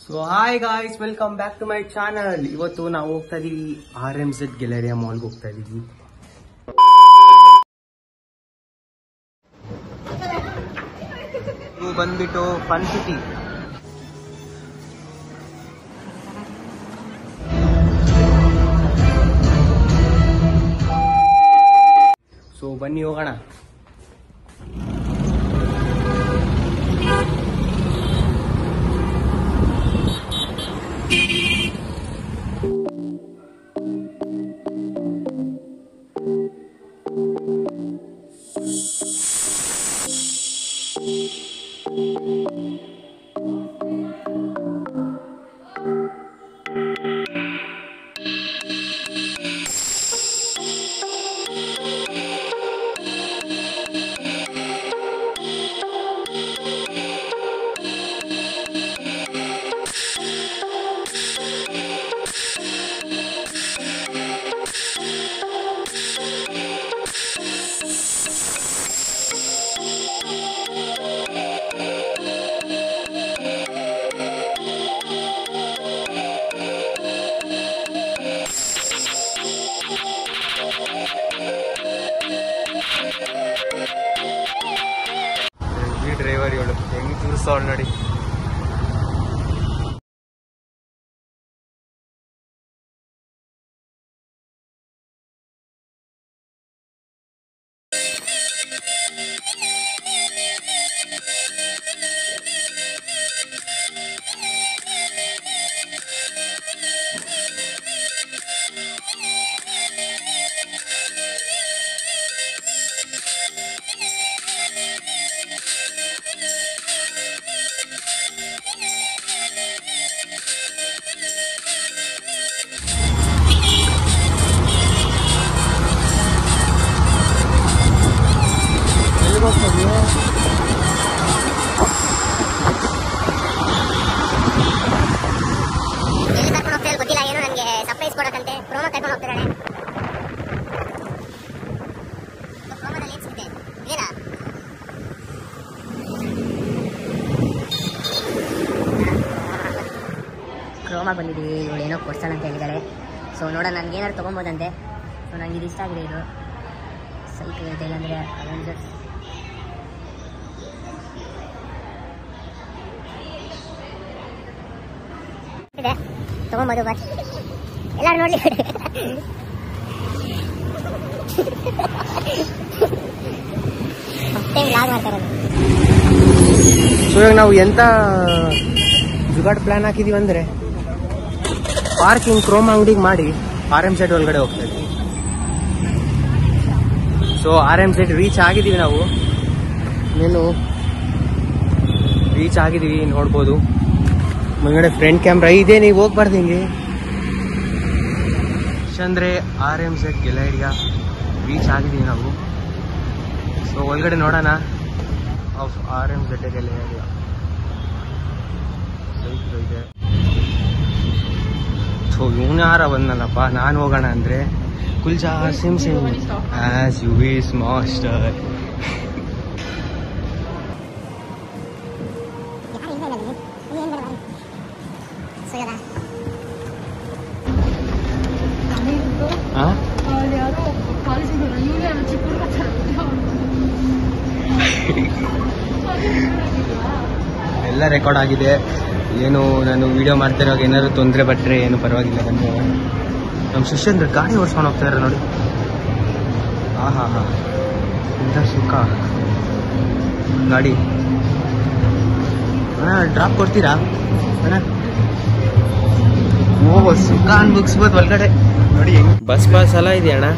So hi guys welcome back to my channel ಇವತ್ತು ನಾವು ಹೋಗ್ತಾ ಇದೀವಿ ಆರ್ ಎಂ ಸೆಟ್ ಗ್ಯಾಲರಿಯಾ ಮಾಲ್ಗೆ ಹೋಗ್ತಾ ಇದೀವಿ ಇವು ಬಂದ್ಬಿಟ್ಟು ಫನ್ ಸಿಟಿ ಸೊ ಬನ್ನಿ ಹೋಗೋಣ ಈ ಡ್ರೈವರ್ ಇವಳು ಹೆಂಗ್ ತೂರ್ಸವಳು ನೋಡಿ ಎಲ್ಲಿಗೆ ಹೋಗ್ತೀವಿ ಎಲ್ಲಿ ಕರ್ಕೊಂಡು ಹೋಗ್ತಾರೆ ಗೊತ್ತಿಲ್ಲ ಏನೋ ನನಗೆ ಸರ್ಪ್ರೈಸ್ ಕೊಡಕ್ಕಂತೆ ಪ್ರೋಮೋ ಕರ್ಕೊಂಡು ಹೋಗ್ತಿದ್ದಾಳೆ ಪ್ರೋಮೋದಲ್ಲಿ ಏನು ಸಿಗುತ್ತೆ ಏನ ಕ್ರೋಮಾ ಬಂದಿದ್ದೀವಿ ಇವಳು ಏನೋ ಕೊಡ್ಸೋಣ ಅಂತ ಹೇಳಿದ್ದಾಳೆ ಸೊ ನೋಡೋಣ ನನಗೆ ಏನಾದ್ರು ತೊಗೊಬೋದಂತೆ ಸೊ ನನಗೆ ಇದು ಇಷ್ಟ ಆಗಿದೆ ಇದು ಸೈಕಲ್ ಇರುತ್ತೆ ಇಲ್ಲಾಂದರೆ ಅವೆಂಜರ್ಸ್ ಇದೆ ತಗೊಂಬೋದು ಬಟ್ ಎಲ್ಲರೂ ನೋಡ್ಲಿ ಮತ್ತೆ ಲಾಗ್ ಮಾಡ್ತಾರೆ ಸೊ ಇವಾಗ ನಾವು ಎಂತ ಜುಗಾಡ್ ಪ್ಲಾನ್ ಹಾಕಿದೀವಿ ಅಂದ್ರೆ ಪಾರ್ಕಿಂಗ್ ಕ್ರೋಮ್ ಅಂಗಡಿಗೆ ಮಾಡಿ ಆರ್ ಎಂ ಸೆಟ್ ಒಳಗಡೆ ಹೋಗ್ತಾ ಇದೀವಿ so R M Z reach ಆಗಿದೀವಿ ನಾವು ಏನು ರೀಚ್ ಆಗಿದೀವಿ ನೋಡ್ಬೋದು ಮುಂಗಡೆ ಫ್ರಂಟ್ ಕ್ಯಾಮ್ರಾ ಇದೆ ನೀವು ಹೋಗ್ಬಾರ್ದು ಹಿಂಗೆ ಅಂದ್ರೆ R M Z Galleria reach ಆಗಿದೀವಿ ನಾವು ಸೊ ಒಳಗಡೆ ನೋಡೋಣ ಆಫ್ ಆರ್ ಎಂ ಜೊತೆಗೆ ಇದೆ ಸೊ ಇವನು ಯಾರ ಬಂದಲ್ಲಪ್ಪ ನಾನು ಹೋಗೋಣ ಅಂದ್ರೆ ಕುಲ್ಜಾ ಸಿಮ್ ಸಿಮ್ ಆಸ್ ಯು ವಿಸ್ ಮಾಸ್ಟರ್ ಆ? ಅಲ್ಲಿ ಯಾರೋ ಕಾಲೇಜಿಂದ ಇವನೇ ಚಿಕ್ಕ ಹುಡುಗ ಎಲ್ಲ ರೆಕಾರ್ಡ್ ಆಗಿದೆ ಏನು ನಾನು ವಿಡಿಯೋ ಮಾಡ್ತಿರುವಾಗ ಏನಾದ್ರು ತೊಂದರೆ ಪಟ್ಟರೆ ಏನು ಪರವಾಗಿಲ್ಲ ಬಂದು ನಮ್ಮ ಶಿಷ್ಯಂದ್ರ ಗಾಡಿ ಓಡಿಸ್ಕೊಂಡು ಹೋಗ್ತಾರೆ ನೋಡಿ ಹಾ ಹಾ ಹಾ ಇಂಥ ಸುಖ ಗಾಡಿ ಅಣ್ಣ ಡ್ರಾಪ್ ಕೊಡ್ತೀರಾ ಅಣ್ಣ ಓ ಸುಖ ಅನ್ಬುಕ್ಸ್ಬೋದು ಒಳಗಡೆ ನೋಡಿ ಬಸ್ ಪಾಸ್ ಎಲ್ಲ ಇದೆ ಅಣ್ಣ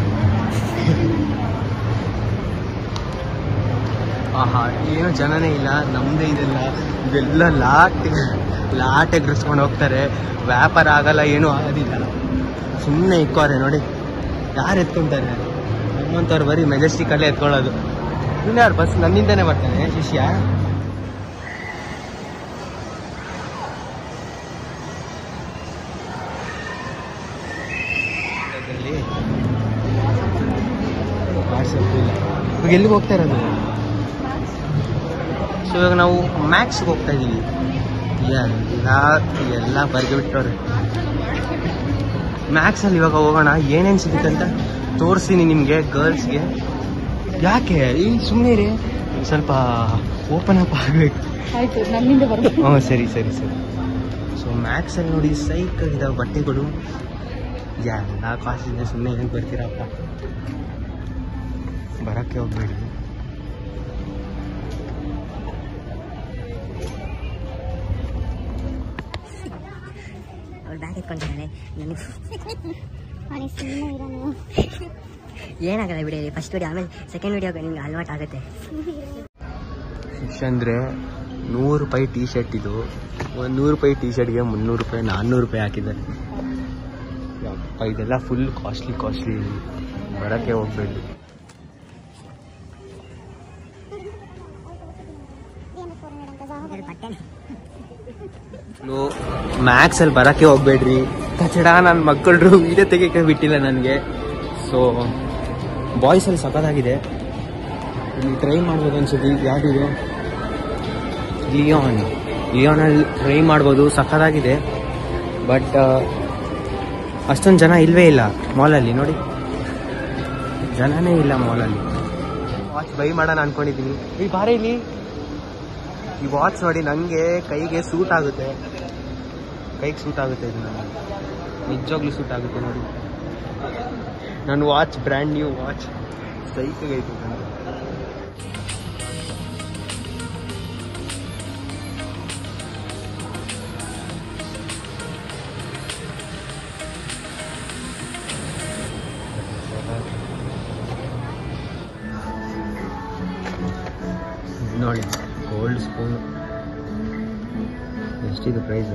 ಆಹಾ ಏನು ಜನನೇ ಇಲ್ಲ ನಮ್ದೇ ಇದೆಲ್ಲ ಇದೆಲ್ಲ ಲಾಟ್ ಲಾಟ್ ಎಗ್ರಿಸ್ಕೊಂಡು ಹೋಗ್ತಾರೆ ವ್ಯಾಪಾರ ಆಗಲ್ಲ ಏನೂ ಆಗೋದಿಲ್ಲ ಸುಮ್ಮನೆ ಇಕ್ಕೋರೆ ನೋಡಿ ಯಾರು ಎತ್ಕೊಂತಾರೆ ನಮ್ಮಂಥವ್ರು ಬರೀ ಮೆಜೆಸ್ಟಿಕಲ್ಲೇ ಎತ್ಕೊಳ್ಳೋದು ಇನ್ಯಾರು ಬಸ್ ನನ್ನಿಂದನೇ ಬರ್ತಾನೆ ಶಿಷ್ಯ ಇದ್ರಲ್ಲಿ ವಾಟ್ಸಪ್ ಇಲ್ಲ ಇವಾಗ ಎಲ್ಲಿಗೆ ಹೋಗ್ತಾ ಇರೋದು ಸೊ ಇವಾಗ ನಾವು ಮ್ಯಾಕ್ಸ್ಗೆ ಹೋಗ್ತಾ ಇದ್ದೀವಿ ಎಲ್ಲ ಎಲ್ಲ ಬರ್ಗೆ ಬಿಟ್ಟವ್ರೆ ಮ್ಯಾಕ್ಸಲ್ಲಿ ಇವಾಗ ಹೋಗೋಣ ಏನೇನು ಸಿಗುತ್ತೆ ಅಂತ ತೋರಿಸ್ತೀನಿ ನಿಮಗೆ ಗರ್ಲ್ಸ್ಗೆ ಯಾಕೆ ಈ ಸುಮ್ಮನೆ ರೀ ಸ್ವಲ್ಪ ಓಪನ್ ಅಪ್ ಆಗಬೇಕು ಆಯ್ತು ನನ್ನಿಂದ ಬರ್ಬೇಕು ಹ್ಞೂ ಸರಿ ಸರಿ ಸರಿ ಸೊ ಮ್ಯಾಕ್ಸಲ್ಲಿ ನೋಡಿ ಸೈಕ್ ಇದಾವೆ ಬಟ್ಟೆಗಳು ಎಲ್ಲ ಕಾಸಿದೆ ಸುಮ್ಮನೆ ಏನಕ್ಕೆ ಬರ್ತೀರಪ್ಪ ಬರೋಕ್ಕೆ ಹೋಗ್ಬೇಡಿ ಅವ್ಳು ಬ್ಯಾಗ್ ಎತ್ಕೊಂಡಿದ್ದಾಳೆ ನನಗೆ ಏನಾಗಲ್ಲ ಬಿಡಿ ಫಸ್ಟ್ ವಿಡಿಯೋ ಆಮೇಲೆ ಸೆಕೆಂಡ್ ವಿಡಿಯೋ ನಿಮ್ಗೆ ಅಲವಾಟ್ ಆಗುತ್ತೆ ಫಿಶ್ ಅಂದರೆ ನೂರು ರೂಪಾಯಿ ಟೀ ಶರ್ಟ್ ಇದು ಒಂದು ನೂರು ರೂಪಾಯಿ ಟೀ ಶರ್ಟ್ಗೆ ಮುನ್ನೂರು ರೂಪಾಯಿ ನಾನ್ನೂರು ರೂಪಾಯಿ ಹಾಕಿದ್ದಾರೆ ಯಪ್ಪ ಇದೆಲ್ಲ ಫುಲ್ ಕಾಸ್ಟ್ಲಿ ಕಾಸ್ಟ್ಲಿ ಬರೋಕ್ಕೆ ಹೋಗ್ಬೇಡಿ ಬಟ್ಟೆ ಮ್ಯಾಕ್ಸಲ್ಲಿ ಬರೋಕ್ಕೆ ಹೋಗ್ಬೇಡ್ರಿ ಕಚಡ ನನ್ನ ಮಕ್ಕಳು ವೀಡಿಯೋ ತೆಗಿಯೋಕೆ ಬಿಟ್ಟಿಲ್ಲ ನನಗೆ ಸೊ ಬಾಯ್ಸಲ್ಲಿ ಸಖತ್ತಾಗಿದೆ ಇಲ್ಲಿ ಟ್ರೈ ಮಾಡ್ಬೋದು ಅನ್ಸುತ್ತೆ ಯಾವುದಿದು ಲಿಯೋನ್ ಲಿಯೋನಲ್ಲಿ ಟ್ರೈ ಮಾಡ್ಬೋದು ಸಖತ್ತಾಗಿದೆ ಬಟ್ ಅಷ್ಟೊಂದು ಜನ ಇಲ್ವೇ ಇಲ್ಲ ಮಾಲಲ್ಲಿ ನೋಡಿ ಜನನೇ ಇಲ್ಲ ಮಾಲಲ್ಲಿ ವಾಚ್ ಬೈ ಮಾಡೋಣ ಅನ್ಕೊಂಡಿದ್ದೀನಿ ಈ ಬಾರಿ ಇಲ್ಲಿ ಈ ವಾಚ್ ನೋಡಿ ನನಗೆ ಕೈಗೆ ಸೂಟ್ ಆಗುತ್ತೆ ಕೈಗೆ ಸೂಟ್ ಆಗುತ್ತೆ ಇದು ನನಗೆ ನಿಜವಾಗ್ಲೂ ಸೂಟ್ ಆಗುತ್ತೆ ನೋಡಿ ನನ್ನ ವಾಚ್ ಬ್ರ್ಯಾಂಡ್ ನ್ಯೂ ವಾಚ್ ಸೈಕಾಗೈತೆ ನನಗೆ ನೋಡಿ ಗೋಲ್ಡ್ ಸ್ಪೂನ್ ಎಷ್ಟಿದೆ ಪ್ರೈಸ್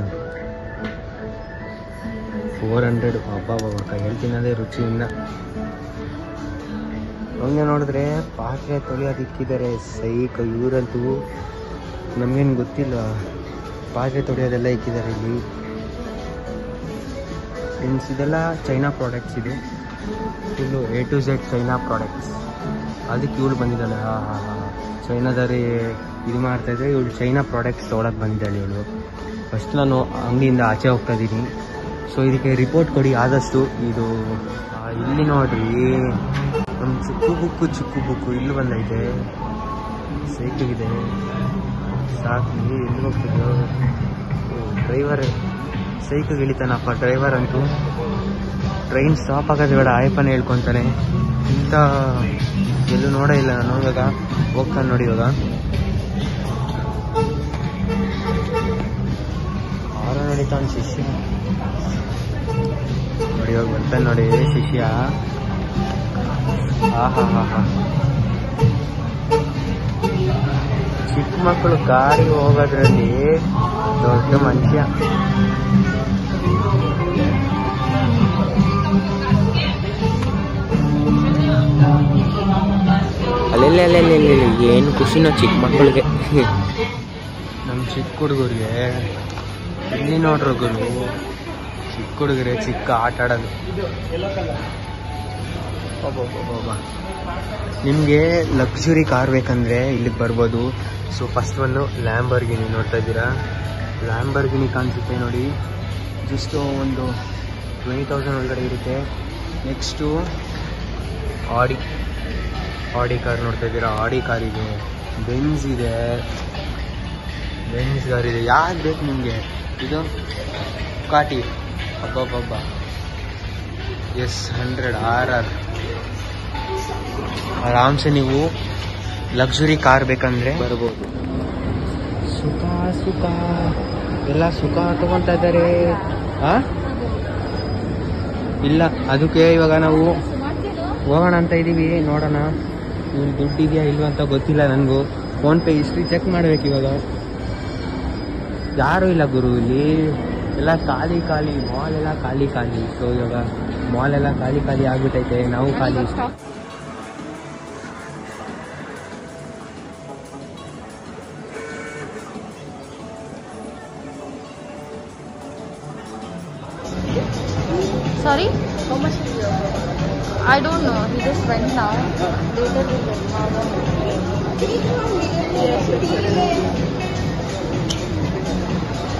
ಫೋರ್ ಹಂಡ್ರೆಡ್ ಅಬ್ಬಾ ಬಾಬಾ ಕೈಯಲ್ಲಿ ತಿನ್ನೋದೇ ರುಚಿಯಿಂದ ಹಂಗೆ ನೋಡಿದ್ರೆ ಪಾತ್ರೆ ತೊಳೆಯೋದು ಇಕ್ಕಿದ್ದಾರೆ ಸೈಕ ಇವರಂತೂ ನಮಗೇನು ಗೊತ್ತಿಲ್ಲ ಪಾತ್ರೆ ತೊಳೆಯೋದೆಲ್ಲ ಇಕ್ಕಿದ್ದಾರೆ ಇಲ್ಲಿ ಮೀನ್ಸ್ ಇದೆಲ್ಲ ಚೈನಾ ಪ್ರಾಡಕ್ಟ್ಸ್ ಇದು full A to Z China products ಅದಕ್ಕೆ ಇವಳು ಬಂದಿದ್ದಾಳೆ ಹಾ ಹಾ ಹಾ ಚೈನಾದಲ್ಲಿ ಇದು ಮಾಡ್ತಾ ಇದ್ರೆ ಇವಳು ಚೈನಾ ಪ್ರಾಡಕ್ಟ್ಸ್ ತೊಗೊಳಕ್ಕೆ ಬಂದಿದ್ದಾಳೆ ಇವಳು ಫಸ್ಟ್ ನಾನು ಅಂಗಡಿಯಿಂದ ಆಚೆ ಹೋಗ್ತಾ ಇದ್ದೀನಿ ಸೊ ಇದಕ್ಕೆ ರಿಪೋರ್ಟ್ ಕೊಡಿ ಆದಷ್ಟು ಇದು ಆ, ಇಲ್ಲಿ ನೋಡ್ರಿ ನಮ್ಮ ಚಿಕ್ಕು ಬುಕ್ಕು ಚಿಕ್ಕು ಬುಕ್ಕು ಇಲ್ಲಿ ಬಂದೈತೆ ಸೈಕಿಗಿದೆ ಸಾಕು ಎಲ್ಲಿ ಹೋಗ್ತಿದ್ಯೋ ಡ್ರೈವರ್ ಸೈಕಿಗೆ ಇಳಿತಾನಪ್ಪ ಡ್ರೈವರ್ ಅಂತೂ ಟ್ರೈನ್ ಸ್ಟಾಪ್ ಆಗೋದು ಬೇಡ ಆಯಪ್ಪನ ಹೇಳ್ಕೊತಾನೆ ಇಂಥ ಎಲ್ಲೂ ನೋಡೇ ಇಲ್ಲ ನಾನು ಇವಾಗ ಹೋಗ್ತಾನೆ ನೋಡಿ ಇವಾಗ ಆರ ನಡೀತಾನೆ ಶಿಷ್ಯ ನೋಡಿ ಇವಾಗ ಬರ್ತಾನೆ ನೋಡಿ ಶಿಷ್ಯ ಆಹಾ ಹಾ ಹಾ ಚಿಕ್ಕ ಮಕ್ಕಳು ಗಾಡಿ ಹೋಗೋದ್ರಲ್ಲಿ ದೊಡ್ಡ ಮನುಷ್ಯ ಅಲ್ಲೆಲ್ಲ ಅಲ್ಲೆಲ್ಲ ಏನು ಖುಷಿನೋ ಚಿಕ್ಕ ಮಕ್ಕಳಿಗೆ ನಮ್ಮ ಚಿಕ್ಕ ಹುಡುಗರಿಗೆ ಇಲ್ಲಿ ನೋಡ್ರು ಗುರು ಚಿಕ್ಕ ಹುಡುಗರೆ ಚಿಕ್ಕ ಆಟ ಆಡೋದು ನಿಮಗೆ ಲಕ್ಸುರಿ ಕಾರ್ ಬೇಕಂದ್ರೆ ಇಲ್ಲಿಗೆ ಬರ್ಬೋದು ಸೊ ಫಸ್ಟ್ ಒಂದು ಲ್ಯಾಂಬರ್ಗಿನಿ ನೋಡ್ತಾ ಇದ್ದೀರಾ ಲ್ಯಾಂಬರ್ಗಿನಿ ಕಾಣಿಸುತ್ತೆ ನೋಡಿ ಜಸ್ಟ್ ಒಂದು ಟ್ವೆಂಟಿ ತೌಸಂಡ್ ಒಳಗಡೆ ಇರುತ್ತೆ ನೆಕ್ಸ್ಟು ಆಡಿ ಆಡಿ ಕಾರ್ ನೋಡ್ತಾ ಇದ್ದೀರಾ ಆಡಿ ಕಾರ್ ಇದೆ ಬೆನ್ಸ್ ಇದೆ ಬೆನ್ಸ್ ಕಾರ್ ಇದೆ ಯಾವ್ದು ಬೇಕು ನಿಮಗೆ ಇದು ಕಾಟಿ ಅಬ್ಬಬ್ಬಬ್ಬ ಎಸ್ ಹಂಡ್ರೆಡ್ ಆರ್ ಆರ್ ಆರಾಮ್ಸೆ ನೀವು ಲಕ್ಸುರಿ ಕಾರ್ ಬೇಕಂದ್ರೆ ಬರ್ಬೋದು ಸುಖ ಸುಖ ಎಲ್ಲ ಸುಖ ತಗೊಂತ ಇದ್ದಾರೆ ಆ ಇಲ್ಲ ಅದಕ್ಕೆ ಇವಾಗ ನಾವು ಹೋಗೋಣ ಅಂತ ಇದೀವಿ ನೋಡೋಣ ಇವ್ನು ದುಡ್ಡು ಇದೆಯಾ ಇಲ್ವಾ ಅಂತ ಗೊತ್ತಿಲ್ಲ ನನಗೂ ಫೋನ್ ಪೇ ಹಿಸ್ಟ್ರಿ ಚೆಕ್ ಮಾಡ್ಬೇಕು ಇವಾಗ ಯಾರು ಇಲ್ಲ ಗುರು ಇಲ್ಲಿ ಎಲ್ಲ ಖಾಲಿ ಖಾಲಿ ಮಾಲ್ ಎಲ್ಲ ಖಾಲಿ ಖಾಲಿ ಸೊ ಇವಾಗ ಮಾಲ್ ಎಲ್ಲ ಖಾಲಿ ಖಾಲಿ ಆಗ್ಬಿಟ್ಟೈತೆ ನಾವು ಖಾಲಿ Sorry? How much? I don't know. He just went now. Later we will.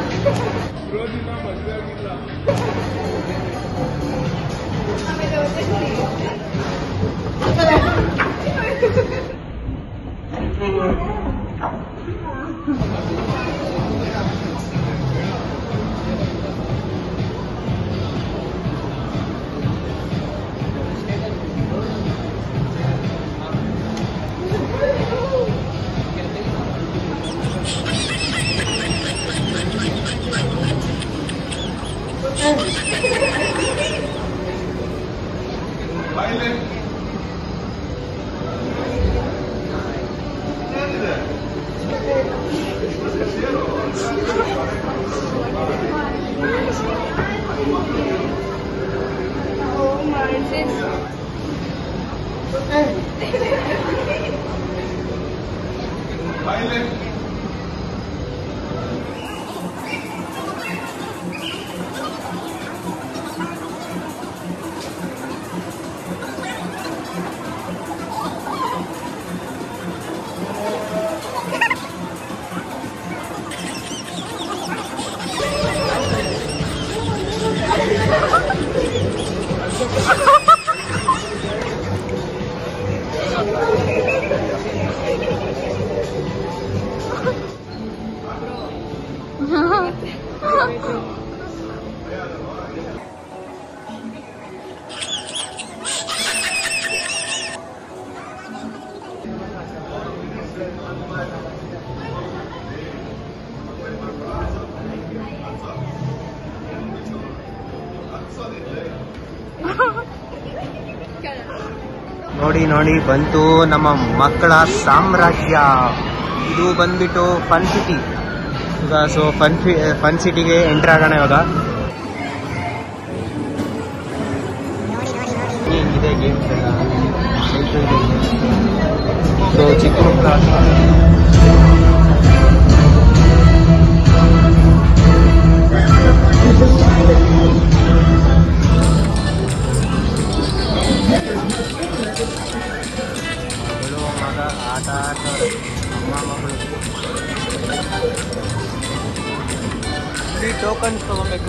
ನೋಡಿ ನೋಡಿ ಬಂತು ನಮ್ಮ ಮಕ್ಕಳ ಸಾಮ್ರಾಜ್ಯ ಇದು ಬಂದ್ಬಿಟ್ಟು ಫನ್ ಸಿಟಿ ಈಗ ಸೊ ಫನ್ ಫನ್ ಸಿಟಿಗೆ ಎಂಟ್ರ್ ಆಗೋಣ ಇವಾಗ ಹಿಂಗಿದೆ ಗೇಮ್ಸ್ ಎಲ್ಲ ಸೊ ಚಿಕ್ಕ ಮಕ್ಕಳ ಮಗಳು ಮಗ ಆಟ ಆಡ್ತಾರೆ ಅಮ್ಮ ಮಗಳು ಇಲ್ಲಿ ಟೋಕನ್ಸ್ ತಗೋಬೇಕು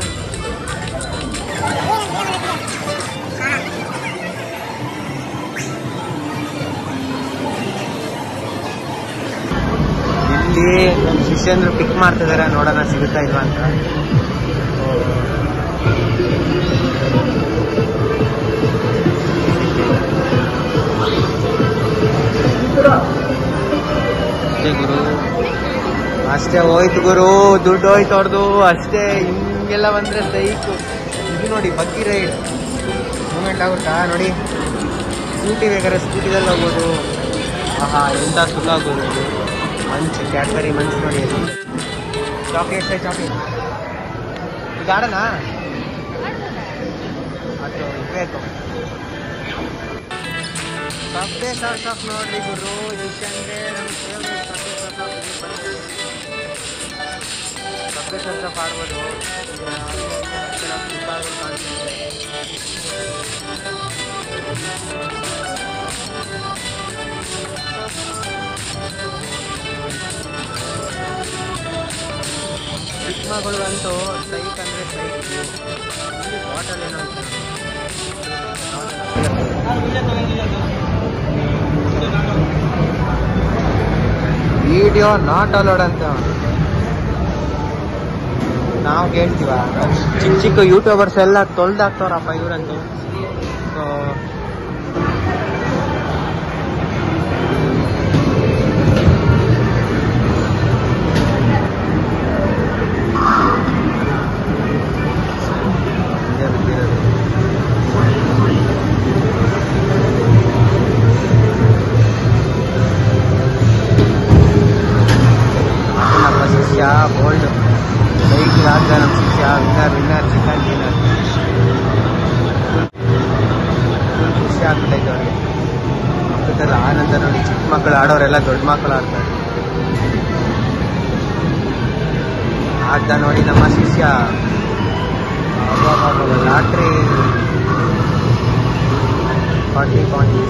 ಇಲ್ಲಿ ನಮ್ಮ ಶಿಷ್ಯಂದ್ರು ಪಿಕ್ ಮಾಡ್ತಿದಾರೆ ನೋಡೋಣ ಸಿಗುತ್ತಾ ಇಲ್ವಾ ಅಂತ ಅಷ್ಟೇ ಗುರು ಅಷ್ಟೇ ಹೋಯ್ತು ಗುರು ದುಡ್ಡು ಹೋಯ್ತು ಅವ್ರದ್ದು ಅಷ್ಟೇ ಹಿಂಗೆಲ್ಲ ಬಂದ್ರೆ ಸೈಕು ಇದು ನೋಡಿ ಬಗ್ಗಿ ರೈಡ್ ಮೂಮೆಂಟ್ ಆಗುತ್ತಾ ನೋಡಿ ಸ್ಕೂಟಿ ಬೇಕಾದ್ರೆ ಸ್ಕೂಟಿದಲ್ಲಿ ಹೋಗ್ಬೋದು ಆಹಾ ಎಂಥ ಸುಖ ಆಗೋದು ಇದು ಮಂಚು ಕ್ಯಾಡ್ಬರಿ ಮಂಚು ನೋಡಿ ಅದು ಚಾಕ್ಲೇಟ್ ಚಾಕ್ಲೇಟ್ ಈಗ ಆಡೋಣ ಅದು ಬೇಕು ಸಬ್ಬೆ ಸಾರ್ ಸಾಫ್ ನೋಡ್ರಿ ಗುರು ಇದಕ್ಕೆ ನಮ್ಮ ಫೇವ್ರೇಟ್ ಸಬ್ಬೆ ಸಾರ್ ಸಾಫ್ ಸಬ್ಬೆ ಸಾರ್ ಸಾಫ್ ಆಡ್ಬೋದು ಈಗ ಕೆಲವು ಸುತ್ತಾಗಳು ಕಾಣ್ತಿದೆ ಚಿಕ್ಕಮಗಳೂರಂತೂ ಸೈಕ್ ಅಂದರೆ ಸೈಕ್ ಇಲ್ಲಿ ಬಾಟಲ್ ಏನೋ ವಿಡಿಯೋ ನಾಟ್ ಅಲೋಡ್ ಅಂತ ನಾವು ಕೇಳ್ತೀವ ಚಿಕ್ಕ ಚಿಕ್ಕ ಯೂಟ್ಯೂಬರ್ಸ್ ಎಲ್ಲ ತೊಳ್ದಾಕ್ತವ್ರಪ್ಪ ಇವರಂತೂ ಸೊ ಇದೇ ಬಿದ್ದಿರೋದು. ನಮ್ಮ ಶಿಷ್ಯ ಗೋಲ್ಡ್ ಬೈಕ್ ಆದ ನಮ್ಮ ಶಿಷ್ಯ ವಿನ್ನರ್ ವಿನ್ನರ್ ಚಿಕನ್ ವಿನ್ನರ್ ಖುಷಿ ಆಗ್ಬಿಟ್ಟೈತೆ ಅವ್ರಿಗೆ ಮಕ್ಕಳೆಲ್ಲ ಆನಂದ ನೋಡಿ ಚಿಕ್ಕ ಮಕ್ಕಳು ಆಡೋರೆಲ್ಲ ದೊಡ್ಡ ಮಕ್ಕಳು ಆಡ್ತಾರೆ ಆಡ್ದ ನೋಡಿ ನಮ್ಮ ಶಿಷ್ಯ ಲಾಟ್ರಿ ಫಾರ್ಟಿ ಪಾಯಿಂಟ್ಸ್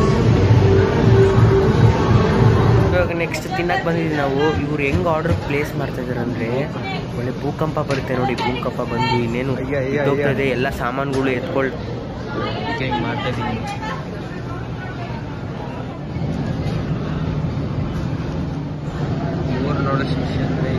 ಇವಾಗ ನೆಕ್ಸ್ಟ್ ತಿನ್ನಕ್ಕೆ ಬಂದಿದ್ದೀವಿ ನಾವು ಇವ್ರು ಹೆಂಗ್ ಆರ್ಡರ್ ಪ್ಲೇಸ್ ಮಾಡ್ತಾ ಇದಾರೆ ಅಂದ್ರೆ ಅಲ್ಲಿ ಭೂಕಂಪ ಬರುತ್ತೆ ನೋಡಿ ಭೂಕಂಪ ಬಂದು ಇನ್ನೇನು ಅಯ್ಯ, ಅಯ್ಯ, ಅಯ್ಯ. ಹೋಗ್ತದೆ ಎಲ್ಲ ಸಾಮಾನುಗಳು ಎತ್ಕೊಳ್ ಹಿಂಗೆ ಮಾಡ್ತಾ ಇದ್ದೀನಿ ಮೂರು ನೋಡೋ ಶಿಕ್ಷೆ ಅಂದರೆ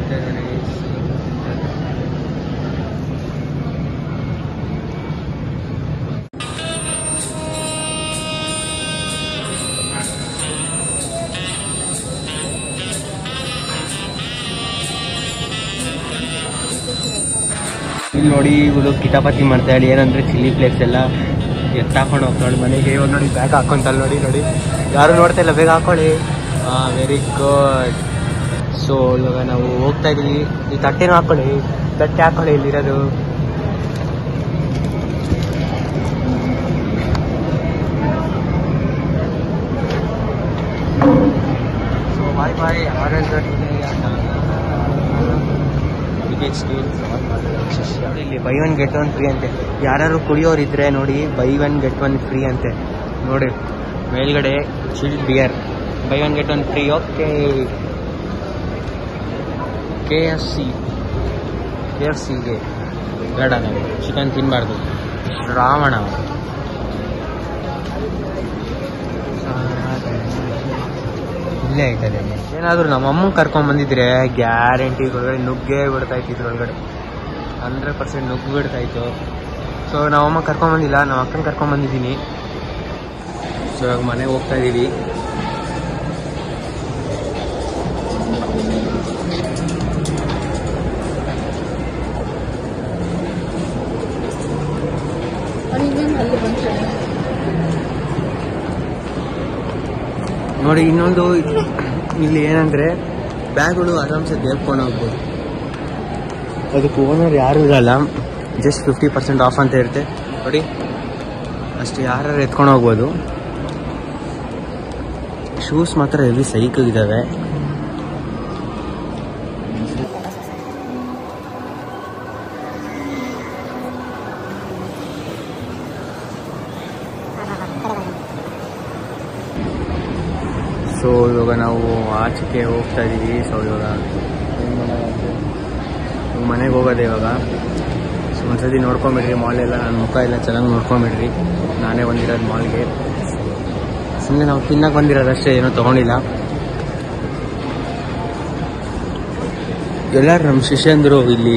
ಇಲ್ಲಿ ನೋಡಿ ಇವಳು ಕಿತಾಪತಿ ಮಾಡ್ತಾ ಹೇಳಿ ಏನಂದ್ರೆ ಚಿಲ್ಲಿ ಫ್ಲೇಕ್ಸ್ ಎಲ್ಲ ಎತ್ತಾಕೊಂಡು ಹೋಗ್ತಾಳೆ ಮನೆಗೆ ಇವಾಗ ನೋಡಿ ಬ್ಯಾಗ್ ಹಾಕೊಂತಲ್ಲ ನೋಡಿ ನೋಡಿ ಯಾರು ನೋಡ್ತಾ ಇಲ್ಲ ಬೇಗ ಹಾಕೊಳ್ಳಿ ಹಾಂ ವೆರಿ ಗುಡ್ ಸೊ ಇವಾಗ ನಾವು ಹೋಗ್ತಾ ಇದೀವಿ ಈ ತಟ್ಟೆನೂ ಹಾಕೊಳ್ಳಿ ತಟ್ಟೆ ಹಾಕೊಳ್ಳಿ ಇಲ್ಲಿರೋದು ಸೊ ಬಾಯ್ ಬಾಯ್ ಆರೆಂಜ್ ಇಲ್ಲಿ buy one get one free ಅಂತೆ ಯಾರು ಕುಡಿಯೋರು ಇದ್ರೆ ನೋಡಿ buy one get one free ಅಂತೆ ನೋಡಿ ಮೇಲ್ಗಡೆ chilled beer buy one get one free okay K F C K F ಸಿಗೆ ಬೇಡ ನಾವು ಚಿಕನ್ ತಿನ್ನಬಾರ್ದು ರಾವಣ ಇಲ್ಲೇ ಆಯ್ತದೆ ಏನಾದರೂ ನಮ್ಮ ಅಮ್ಮನ ಕರ್ಕೊಂಡ್ ಬಂದಿದ್ರೆ ಗ್ಯಾರಂಟಿ ಒಳಗಡೆ ನುಗ್ಗೆ ಬಿಡ್ತಾ ಇತ್ತು ಇದ್ರೊಳಗಡೆ ಹಂಡ್ರೆಡ್ ಪರ್ಸೆಂಟ್ ನುಗ್ಗು ಬಿಡ್ತಾ ಇತ್ತು ಸೊ ನಮ್ಮಮ್ಮ ಕರ್ಕೊಂಡ್ ಬಂದಿಲ್ಲ ನಮ್ಮ ಅಕ್ಕನ ಕರ್ಕೊಂಡ್ ಬಂದಿದ್ದೀನಿ ಸೊ ಇವಾಗ ಮನೆಗೆ ಹೋಗ್ತಾ ಇದ್ದೀವಿ ನೋಡಿ ಇನ್ನೊಂದು ಇಲ್ಲಿ ಏನಂದ್ರೆ ಬ್ಯಾಗ್ಗಳು ಆರಾಮ್ಸೆ ದೇವ್ಕೊಂಡು ಹೋಗ್ಬೋದು ಅದಕ್ಕೆ ಓನರ್ ಯಾರು ಇರಲ್ಲ ಜಸ್ಟ್ ಫಿಫ್ಟಿ ಪರ್ಸೆಂಟ್ ಆಫ್ ಅಂತ ಇರುತ್ತೆ ನೋಡಿ ಅಷ್ಟು ಯಾರು ಎತ್ಕೊಂಡು ಹೋಗ್ಬೋದು ಶೂಸ್ ಮಾತ್ರ ಹೆವಿ ಸೈಕಾಗಿದ್ದಾವೆ ಸೊ ಇವಾಗ ನಾವು ಆಚೆಗೆ ಹೋಗ್ತಾ ಇದ್ದೀವಿ ಸೊ ಇವಾಗ ಏನ್ ಮಾಡೋದಂತೆ? ಇವಾಗ ಮನೆಗೆ ಹೋಗೋದೆ ಇವಾಗ ಸೊ ಒಂದ್ಸತಿ ನೋಡ್ಕೊಂಬಿಡ್ರಿ ಮಾಲ್ ಎಲ್ಲ ನನ್ನ ಮುಖ ಎಲ್ಲ ಚೆನ್ನಾಗಿ ನೋಡ್ಕೊಂಬಿಡ್ರಿ ನಾನೇ ಬಂದಿರೋದು ಮಾಲ್ಗೆ ಸುಮ್ಮನೆ ನಾವು ತಿನ್ನಕ್ಕೆ ಬಂದಿರೋದಷ್ಟೇ ಏನೂ ತೊಗೊಂಡಿಲ್ಲ ಎಲ್ಲರೂ ನಮ್ಮ ಶಿಷ್ಯಂದರು ಇಲ್ಲಿ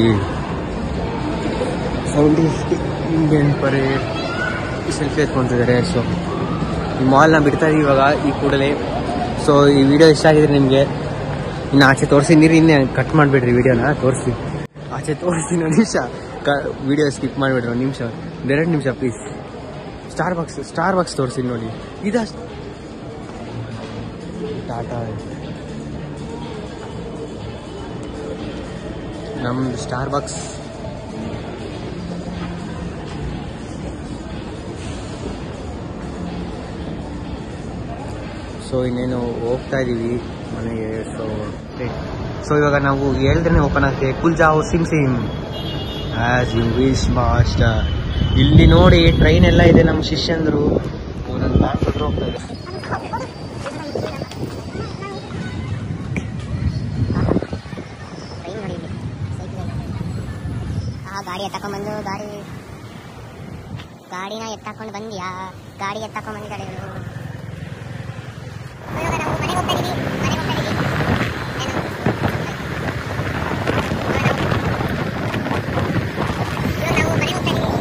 ಸೌಂಡಿ ಇಂಡಿಯನ್ ಪರೇ ಸೆಲ್ಫಿ ಎತ್ಕೊಂತಿದ್ದಾರೆ ಸೊ ಈ ಮಾಲ್ನ ಬಿಡ್ತಾ ಇದೀವಿ ಇವಾಗ ಈ ಕೂಡಲೇ ಸೊ ಈ ವಿಡಿಯೋ ಇಷ್ಟ ಆಗಿದ್ರೆ ನಿಮಗೆ ಇನ್ನು ಆಚೆ ತೋರಿಸಿ ನೀರು ಇನ್ನೇ ಕಟ್ ಮಾಡಿಬಿಡ್ರಿ ವಿಡಿಯೋನ ತೋರಿಸಿ ಆಚೆ ತೋರಿಸಿ ಒಂದು ನಿಮಿಷ ಕ ವಿಡಿಯೋ ಸ್ಕಿಪ್ ಮಾಡಿಬಿಡ್ರಿ ಒಂದು ನಿಮಿಷ ಎರಡು ನಿಮಿಷ please star box star box ತೋರಿಸಿ ನೋಡಿ ಇದ ಟಾಟಾ ನಮ್ದು ಸ್ಟಾರ್ ಬಾಕ್ಸ್ ಸೊ ಇನ್ನೇನು ಹೋಗ್ತಾ ಇದ್ದೀವಿ ಮನೆಗೆ ಸೊ ಸೊ ಇವಾಗ ನಾವು ಹೇಳಿದ್ರೆ ಓಪನ್ ಆಗ್ತದೆ ಕುಲ್ಜಾವ್ ಸಿಮ್ ಸಿಮ್ ಆಸ್ ಯು ವಿಶ್ ಮಾಸ್ಟರ್ ಇಲ್ಲಿ ನೋಡಿ ಟ್ರೈನ್ ಎಲ್ಲ ಇದೆ ನಮ್ಮ ಶಿಷ್ಯಂದರು ಒಂದೊಂದು ಬ್ಯಾಂಕ್ ಹತ್ರ ಹೋಗ್ತಾ ಇದೆ ಟ್ರೈನ್ ನೋಡಿ ಇಲ್ಲಿ ಸೈಕಲ್ ಆ ಗಾಡಿ ಎತ್ತಾಕೊಂಡ್ಬಂದು ಗಾಡಿ ಗಾಡಿನ ಎತ್ತಾಕೊಂಡು ಬಂದ್ಯಾ ಗಾಡಿ ಎತ್ತಾಕೊಂಡ್ ಬಂದಿದ್ದಾಳೆ ಇವಳು ಇವಾಗ ನಾವು ಮನೆಗೆ ಹೋಗ್ತಾ ಇದೀವಿ ಮನೆಗೆ ಹೋಗ್ತಾ ಇದೀವಿ ಏನು? ಇವಾಗ ನಾವು ಮನೆಗೆ ಹೋಗ್ತಾ ಇದೀವಿ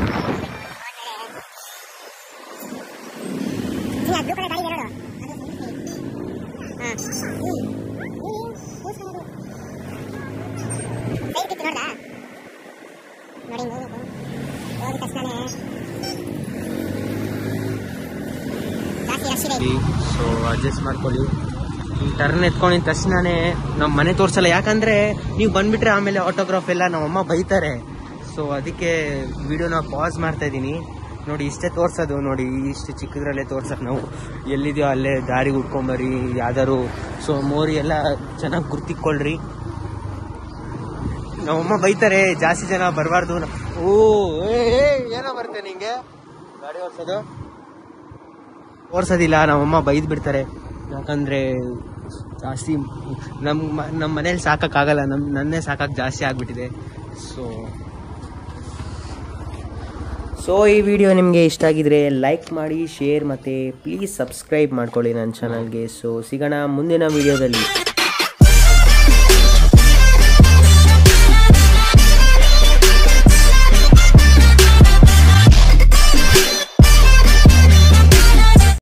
ಆ, ಆ ಕಡೆ. ನೀ ಅದು ಕಡೆ ಗಾಡಿ ನೋಡು ಅದು ಹಾ ಕೂಸ್ಕೊಳ್ಳೋದು ಸೈಡ್ ಕಿತ್ತು ನೋಡ್ದಾ ನೋಡಿ ಹಿಂಗ್ ಹೋಗ್ಬೇಕು ಹೋದ ತಕ್ಷಣನೇ ಜಾಸ್ತಿ ರಶ್ ಇದೆ ಇಲ್ಲಿ. ಸೊ ಅಡ್ಜಸ್ಟ್ ಮಾಡ್ಕೊಳ್ಳಿ ಈ ಟರ್ನ್ ಎತ್ಕೊಂಡಿದ ತಕ್ಷಣನೇ ನಮ್ಮ ಮನೆ ತೋರ್ಸಲ್ಲ ಯಾಕಂದ್ರೆ ನೀವು ಬಂದ್ಬಿಟ್ರೆ ಆಮೇಲೆ ಆಟೋಗ್ರಾಫ್ ಎಲ್ಲ ನಮ್ಮಮ್ಮ ಬೈತಾರೆ ಸೊ ಅದಕ್ಕೆ ವಿಡಿಯೋನ ಪಾಸ್ ಮಾಡ್ತಾ ಇದ್ದೀನಿ ನೋಡಿ ಇಷ್ಟೇ ತೋರ್ಸೋದು ನೋಡಿ ಇಷ್ಟು ಚಿಕ್ಕದ್ರಲ್ಲೇ ತೋರ್ಸೋದು ನಾವು ಎಲ್ಲಿದೆಯೋ ಅಲ್ಲೇ ದಾರಿಗೆ ಉಟ್ಕೊಂಬರಿ ಯಾವ್ದಾರು ಸೊ ಮೋರಿ ಎಲ್ಲ ಚೆನ್ನಾಗಿ ಗುರ್ತಿಕ್ಕೊಳ್ರಿ ನಮ್ಮಮ್ಮ ಬೈತಾರೆ ಜಾಸ್ತಿ ಜನ ಬರಬಾರ್ದು ಓ ಏ, ಏ, ಏನೋ ಬರುತ್ತೆ ನಿಂಗೆ ಗಾಡಿ ಓಡಿಸೋದು ಓಡಿಸೋದಿಲ್ಲ ನಮ್ಮಮ್ಮ ಬೈದ್ ಬಿಡ್ತಾರೆ ಯಾಕಂದ್ರೆ ಜಾಸ್ತಿ ನಮ್ಮ ನಮ್ಮ ಮನೇಲಿ ಸಾಕೋಕ್ಕಾಗಲ್ಲ ನಮ್ಮ ನನ್ನೇ ಸಾಕಕ್ಕೆ ಜಾಸ್ತಿ ಆಗಿಬಿಟ್ಟಿದೆ ಸೊ ಸೊ ಈ ವಿಡಿಯೋ ನಿಮಗೆ ಇಷ್ಟ ಆಗಿದ್ರೆ ಲೈಕ್ ಮಾಡಿ ಶೇರ್ ಮತ್ತು ಪ್ಲೀಸ್ ಸಬ್ಸ್ಕ್ರೈಬ್ ಮಾಡ್ಕೊಳ್ಳಿ ನನ್ನ ಚಾನಲ್ಗೆ ಸೊ ಸಿಗೋಣ ಮುಂದಿನ ವಿಡಿಯೋದಲ್ಲಿ